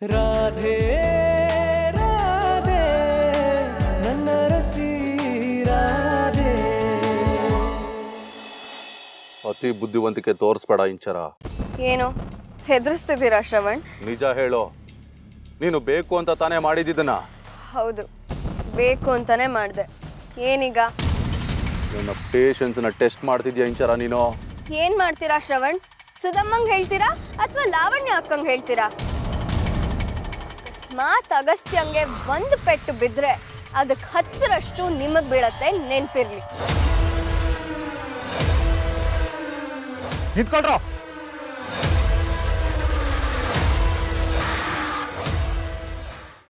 ರಾಧೆ ರಾಧೆ ನನ್ನ ರಸಿ ರಾಧೆ ಅತಿ ಬುದ್ಧಿವಂತಿಕೆ ತೋರಿಸ್ಬೇಡ ಇಂಚರ ಏನು ಹೆದರ್ಸ್ತಿದ್ದೀರಾ ಶ್ರವಣ್ ನಿಜ ಹೇಳು ನೀನು ಬೇಕು ಅಂತ ತಾನೇ ಮಾಡಿದ್ದನ್ನ ಹೌದು ಬೇಕು ಅಂತಾನೆ ಮಾಡಿದೆ ಏನೀಗ ನನ್ನ ಪೇಷನ್ಸ್ನ ಟೆಸ್ಟ್ ಮಾಡ್ತಿದ್ಯಾ ಇಂಚರ ನೀನು ಏನ್ ಮಾಡ್ತೀರಾ ಶ್ರವಣ್ ಸುಧಮ್ಮಂಗ್ ಹೇಳ್ತೀರಾ ಅಥವಾ ಲಾವಣ್ಯ ಅಕ್ಕಂಗ್ ಹೇಳ್ತೀರಾ ಅಕಸ್ಮಾತ್ ಅಗಸ್ತ್ಯಂಗೆ ಒಂದು ಪೆಟ್ಟು ಬಿದ್ರೆ ಅದಕ್ಕೆ ಹತ್ತರಷ್ಟು ನಿಮಗ್ ಬೀಳತ್ತೆ ನೆನ್ಪಿರ್ಲಿ ನಿಂತ್ಕೊಳ್ರೋ